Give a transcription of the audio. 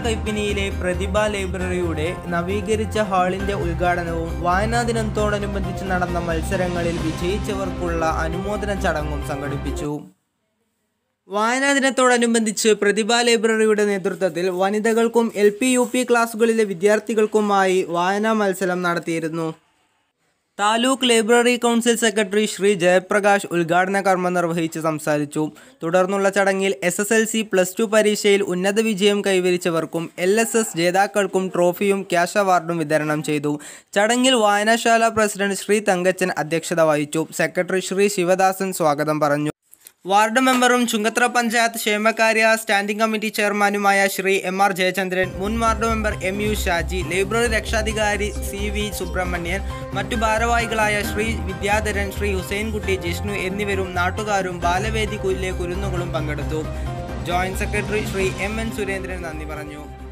കൈപ്പിനിയിലെ പ്രതിഭ ലൈബ്രറിയുടെ നവീകരിച്ച ഹാളിന്റെ ഉദ്ഘാടനവും വായനാ ദിനത്തോടനുബന്ധിച്ച് നടന്ന മത്സരങ്ങളിൽ വിജയിച്ചവർക്കുള്ള അനുമോദന ചടങ്ങും സംഘടിപ്പിച്ചു വായനാ ദിനത്തോടനുബന്ധിച്ച് പ്രതിഭ ലൈബ്രറിയുടെ നേതൃത്വത്തിൽ വനിതകൾക്കും എൽ പി യു പി ക്ലാസ്സുകളിലെ വിദ്യാർത്ഥികൾക്കുമായി വായനാ മത്സരം നടത്തിയിരുന്നു taluk library council secretary Shri Jayaprakash ഉദ്ഘാടന കർമ്മം നിർവഹിച്ച് സംസാരിച്ചു തുടർന്നുള്ള ചടങ്ങിൽ S S L C plus two പരീക്ഷയിൽ ഉന്നത വിജയം കൈവരിച്ചവർക്കും എൽ എസ് എസ് ജേതാക്കൾക്കും ട്രോഫിയും ക്യാഷ് അവാർഡും വിതരണം ചെയ്തു ചടങ്ങിൽ വായനശാല പ്രസിഡന്റ് ശ്രീ തങ്കച്ചൻ അധ്യക്ഷത വഹിച്ചു സെക്രട്ടറി ശ്രീ ശിവദാസൻ സ്വാഗതം പറഞ്ഞു വാർഡ് മെമ്പറും ചുങ്കത്ര പഞ്ചായത്ത് ക്ഷേമകാര്യ സ്റ്റാൻഡിംഗ് കമ്മിറ്റി ചെയർമാനുമായ ശ്രീ എം ആർ ജയചന്ദ്രൻ മുൻ ward member M U Shaji library രക്ഷാധികാരി സി വി സുബ്രഹ്മണ്യൻ മറ്റു ഭാരവാഹികളായ ശ്രീ വിദ്യാധരൻ ശ്രീ ഹുസൈൻകുട്ടി ജിഷ്ണു എന്നിവരും നാട്ടുകാരും ബാലവേദി കുയിലെ കുരുന്നുകളും പങ്കെടുത്തു joint secretary Shri M N Surendran നന്ദി പറഞ്ഞു